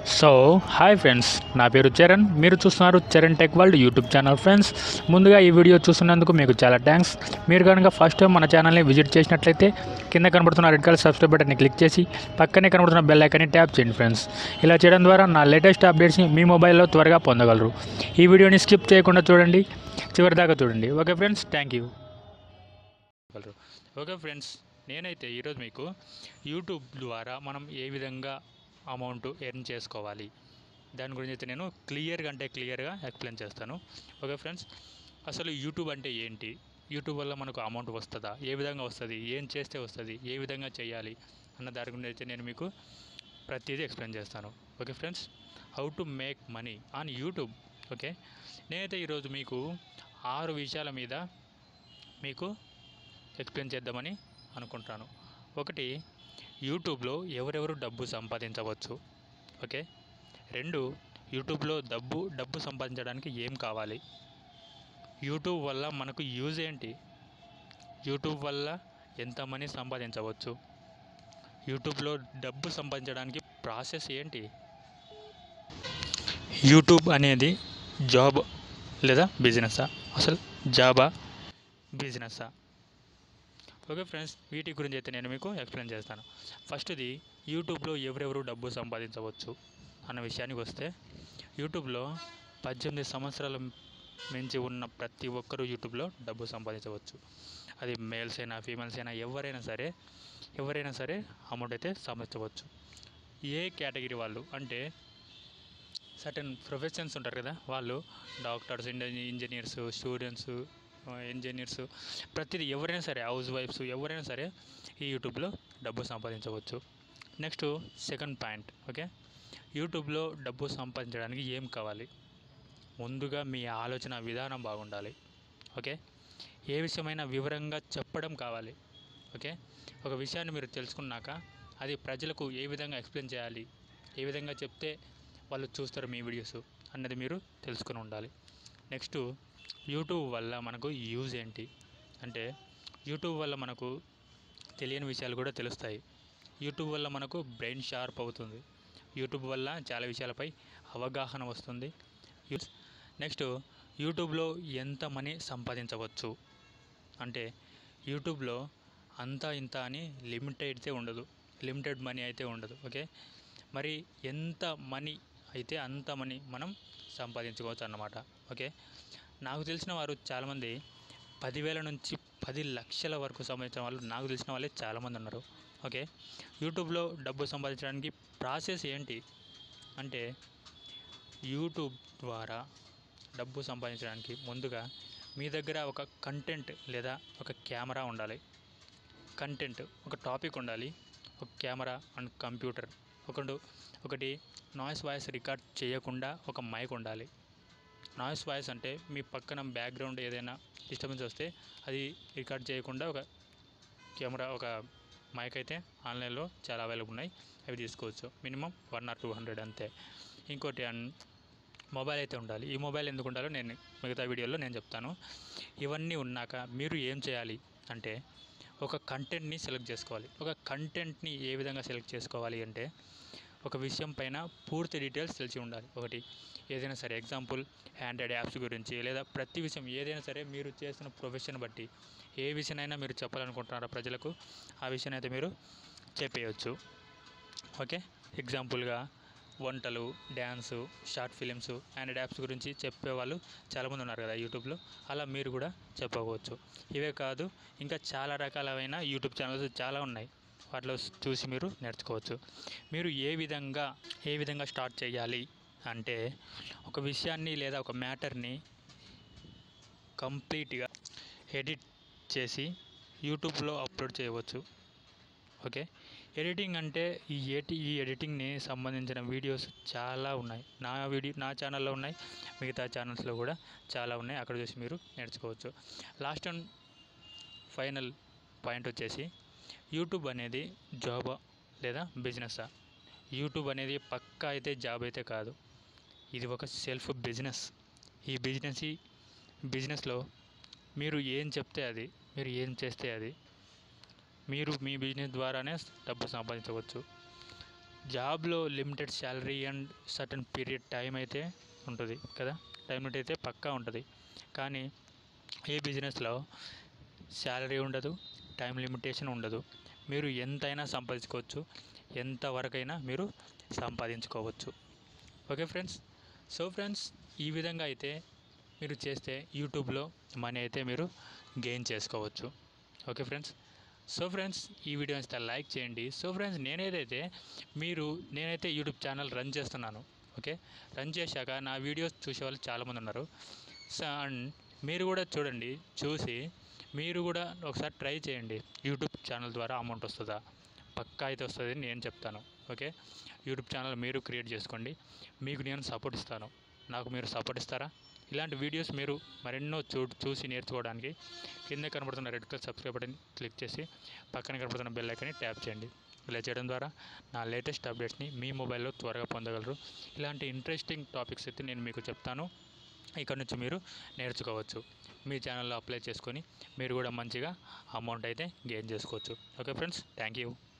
so hi friends నా పేరు చరణ్ మీరు చూస్తున్నారు Charan tech world YouTube channel friends ముందుగా ఈ వీడియో చూస్తున్నందుకు మీకు చాలా థ్యాంక్స్ మీరు కనుక ఫస్ట్ టైం మన ఛానల్ని విజిట్ చేసినట్లయితే కింద కనబడుతున్న రెడ్ కలర్ సబ్స్క్రైబ్ బటన్ని క్లిక్ చేసి పక్కనే కనబడుతున్న బెల్ ఐకాన్ని ట్యాప్ చేయండి ఫ్రెండ్స్ ఇలా చేయడం ద్వారా నా లేటెస్ట్ అప్డేట్స్ని మీ మొబైల్లో త్వరగా పొందగలరు ఈ వీడియోని స్కిప్ చేయకుండా చూడండి చివరిదాకా చూడండి okay friends thank you okay friends నేనైతే ఈరోజు మీకు యూట్యూబ్ ద్వారా మనం ఏ విధంగా అమౌంట్ ఎర్న్ చేసుకోవాలి దాని గురించి అయితే నేను క్లియర్గా అంటే క్లియర్గా ఎక్స్ప్లెయిన్ చేస్తాను ఓకే ఫ్రెండ్స్ అసలు యూట్యూబ్ అంటే ఏంటి యూట్యూబ్ వల్ల మనకు అమౌంట్ వస్తుందా ఏ విధంగా వస్తుంది ఏం చేస్తే వస్తుంది ఏ విధంగా చేయాలి అన్న దాని గురించి అయితే నేను మీకు ప్రతిదీ ఎక్స్ప్లెయిన్ చేస్తాను okay friends how to make money on YouTube okay నేనైతే ఈరోజు మీకు ఆరు విషయాల మీద మీకు ఎక్స్ప్లెయిన్ చేద్దామని అనుకుంటాను ఒకటి యూట్యూబ్లో ఎవరెవరు డబ్బు సంపాదించవచ్చు ఓకే రెండు యూట్యూబ్లో డబ్బు డబ్బు సంపాదించడానికి ఏం కావాలి యూట్యూబ్ వల్ల మనకు యూజ్ ఏంటి యూట్యూబ్ వల్ల ఎంత మనీ సంపాదించవచ్చు యూట్యూబ్లో డబ్బు సంపాదించడానికి ప్రాసెస్ ఏంటి యూట్యూబ్ అనేది జాబ్ లేదా బిజినెస్సా అసలు జాబా బిజినెస్సా ఓకే ఫ్రెండ్స్ వీటి గురించి అయితే నేను మీకు ఎక్స్ప్లెయిన్ చేస్తాను ఫస్ట్ది యూట్యూబ్లో ఎవరెవరు డబ్బు సంపాదించవచ్చు అన్న విషయానికి వస్తే యూట్యూబ్లో పద్దెనిమిది సంవత్సరాల మించి ఉన్న ప్రతి ఒక్కరూ యూట్యూబ్లో డబ్బు సంపాదించవచ్చు అది మేల్స్ అయినా ఫీమేల్స్ అయినా ఎవరైనా సరే ఎవరైనా సరే అమౌంట్ అయితే సంపాదించవచ్చు ఏ కేటగిరీ వాళ్ళు అంటే సర్టన్ ప్రొఫెషన్స్ ఉంటారు కదా వాళ్ళు డాక్టర్స్ ఇంజనీర్స్ స్టూడెంట్స్ ఇంజనీర్స్ ప్రతిదీ ఎవరైనా సరే హౌస్ వైఫ్స్ ఎవరైనా సరే ఈ యూట్యూబ్లో డబ్బు సంపాదించవచ్చు నెక్స్ట్ సెకండ్ పాయింట్ ఓకే యూట్యూబ్లో డబ్బు సంపాదించడానికి ఏం కావాలి ముందుగా మీ ఆలోచన విధానం బాగుండాలి ఓకే ఏ విషయమైనా వివరంగా చెప్పడం కావాలి ఓకే ఒక విషయాన్ని మీరు తెలుసుకున్నాక అది ప్రజలకు ఏ విధంగా ఎక్స్ప్లెయిన్ చేయాలి ఏ విధంగా చెప్తే వాళ్ళు చూస్తారు మీ వీడియోస్ అన్నది మీరు తెలుసుకుని ఉండాలి నెక్స్ట్ యూట్యూబ్ వల్ల మనకు యూజ్ ఏంటి అంటే యూట్యూబ్ వల్ల మనకు తెలియని విషయాలు కూడా తెలుస్తాయి యూట్యూబ్ వల్ల మనకు బ్రెయిన్ షార్ప్ అవుతుంది యూట్యూబ్ వల్ల చాలా విషయాలపై అవగాహన వస్తుంది యూ- నెక్స్ట్ యూట్యూబ్లో ఎంత మనీ సంపాదించవచ్చు అంటే యూట్యూబ్లో అంతా ఇంత అని లిమిట్ అయితే ఉండదు లిమిటెడ్ మనీ అయితే ఉండదు ఓకే మరి ఎంత మనీ అయితే అంత మనీ మనం సంపాదించుకోవచ్చు అన్నమాట ఓకే నాకు తెలిసిన వారు చాలామంది పదివేల నుంచి పది లక్షల వరకు సంపాదించిన వాళ్ళు నాకు తెలిసిన వాళ్ళే చాలామంది ఉన్నారు ఓకే యూట్యూబ్లో డబ్బు సంపాదించడానికి ప్రాసెస్ ఏంటి అంటే యూట్యూబ్ ద్వారా డబ్బు సంపాదించడానికి ముందుగా మీ దగ్గర ఒక కంటెంట్ లేదా ఒక కెమెరా ఉండాలి కంటెంట్ ఒక టాపిక్ ఉండాలి ఒక కెమెరా అండ్ కంప్యూటర్ ఒకడు ఒకటి నాయిస్ వాయిస్ రికార్డ్ చేయకుండా ఒక మైక్ ఉండాలి నాయిస్ వాయిస్ అంటే మీ పక్కన బ్యాక్గ్రౌండ్ ఏదైనా డిస్టర్బెన్స్ వస్తే అది రికార్డ్ చేయకుండా ఒక కెమెరా ఒక మైక్ అయితే ఆన్లైన్లో చాలా అవైలబుల్ ఉన్నాయి అవి తీసుకోవచ్చు minimum one or two hundred అంతే ఇంకోటి అన్- మొబైల్ అయితే ఉండాలి ఈ మొబైల్ ఎందుకు ఉండాలో నేను మిగతా వీడియోలో నేను చెప్తాను ఇవన్నీ ఉన్నాక మీరు ఏం చేయాలి అంటే ఒక కంటెంట్ని సెలెక్ట్ చేసుకోవాలి ఒక కంటెంట్ని ఏ విధంగా సెలెక్ట్ చేసుకోవాలి అంటే ఒక విషయం పైన పూర్తి డీటెయిల్స్ తెలిసి ఉండాలి ఒకటి ఏదైనా సరే ఎగ్జాంపుల్ ఆండ్రాయిడ్ యాప్స్ గురించి లేదా ప్రతి విషయం ఏదైనా సరే మీరు చేస్తున్న ప్రొఫెషన్ బట్టి ఏ విషయమైనా మీరు చెప్పాలనుకుంటున్నారో ప్రజలకు ఆ విషయం అయితే మీరు చెప్పేయచ్చు ఓకే ఎగ్జాంపుల్గా వంటలు dance short films android apps గురించి చెప్పేవాళ్ళు చాలామంది ఉన్నారు కదా యూట్యూబ్లో అలా మీరు కూడా చెప్పవచ్చు ఇవే కాదు ఇంకా చాలా రకాలైన యూట్యూబ్ ఛానల్స్ చాలా ఉన్నాయి వాటిలో చూసి మీరు నేర్చుకోవచ్చు మీరు ఏ విధంగా ఏ విధంగా స్టార్ట్ చేయాలి అంటే ఒక విషయాన్ని లేదా ఒక మ్యాటర్ని కంప్లీట్గా ఎడిట్ చేసి యూట్యూబ్లో అప్లోడ్ చేయవచ్చు ఓకే ఎడిటింగ్ అంటే ఈ ఎడి ఈ ఎడిటింగ్ని సంబంధించిన వీడియోస్ చాలా ఉన్నాయి నా వీడియో నా ఛానల్లో ఉన్నాయి మిగతా ఛానల్స్లో కూడా చాలా ఉన్నాయి అక్కడ చూసి మీరు నేర్చుకోవచ్చు లాస్ట్ అండ్ ఫైనల్ పాయింట్ వచ్చేసి యూట్యూబ్ అనేది జాబా లేదా బిజినెస్సా యూట్యూబ్ అనేది పక్కా అయితే జాబ్ అయితే కాదు ఇది ఒక సెల్ఫ్ బిజినెస్ ఈ బిజినెస్ ఈ బిజినెస్లో మీరు ఏం చెప్తే అది మీరు ఏం చేస్తే అది మీరు మీ బిజినెస్ ద్వారానే డబ్బు సంపాదించవచ్చు జాబ్లో limited salary and certain period time అయితే ఉంటుంది కదా టైం లిమిట్ అయితే పక్కా ఉంటుంది కానీ ఏ బిజినెస్లో శాలరీ ఉండదు టైం లిమిటేషన్ ఉండదు మీరు ఎంతైనా సంపాదించుకోవచ్చు ఎంతవరకైనా మీరు సంపాదించుకోవచ్చు ఓకే ఫ్రెండ్స్ సో ఫ్రెండ్స్ ఈ విధంగా అయితే మీరు చేస్తే యూట్యూబ్లో మనీ అయితే మీరు గెయిన్ చేసుకోవచ్చు ఓకే ఫ్రెండ్స్ సో ఫ్రెండ్స్ ఈ వీడియో ఇస్తే లైక్ చేయండి సో ఫ్రెండ్స్ నేనేదైతే మీరు నేనైతే యూట్యూబ్ ఛానల్ రన్ చేస్తున్నాను ఓకే రన్ చేశాక నా వీడియోస్ చూసే వాళ్ళు చాలామంది ఉన్నారు సో అండ్ మీరు కూడా చూడండి చూసి మీరు కూడా ఒకసారి ట్రై చేయండి యూట్యూబ్ ఛానల్ ద్వారా అమౌంట్ వస్తుందా పక్కా అయితే వస్తుంది అని నేను చెప్తాను ఓకే యూట్యూబ్ ఛానల్ మీరు క్రియేట్ చేసుకోండి మీకు నేను సపోర్ట్ ఇస్తాను నాకు మీరు సపోర్ట్ ఇస్తారా ఇలాంటి వీడియోస్ మీరు మరెన్నో చూ చూసి నేర్చుకోవడానికి కింద కనబడుతున్న red colour subscribe button click చేసి పక్కన కనబడుతున్న బెల్ ఐకాన్ని ట్యాప్ చేయండి ఇలా చేయడం ద్వారా నా లేటెస్ట్ అప్డేట్స్ని మీ మొబైల్లో త్వరగా పొందగలరు ఇలాంటి ఇంట్రెస్టింగ్ టాపిక్స్ అయితే నేను మీకు చెప్తాను ఇక్కడ నుంచి మీరు నేర్చుకోవచ్చు మీ ఛానల్లో అప్లై చేసుకొని మీరు కూడా మంచిగా అమౌంట్ అయితే గెయిన్ చేసుకోవచ్చు ఓకే ఫ్రెండ్స్ థ్యాంక్ యూ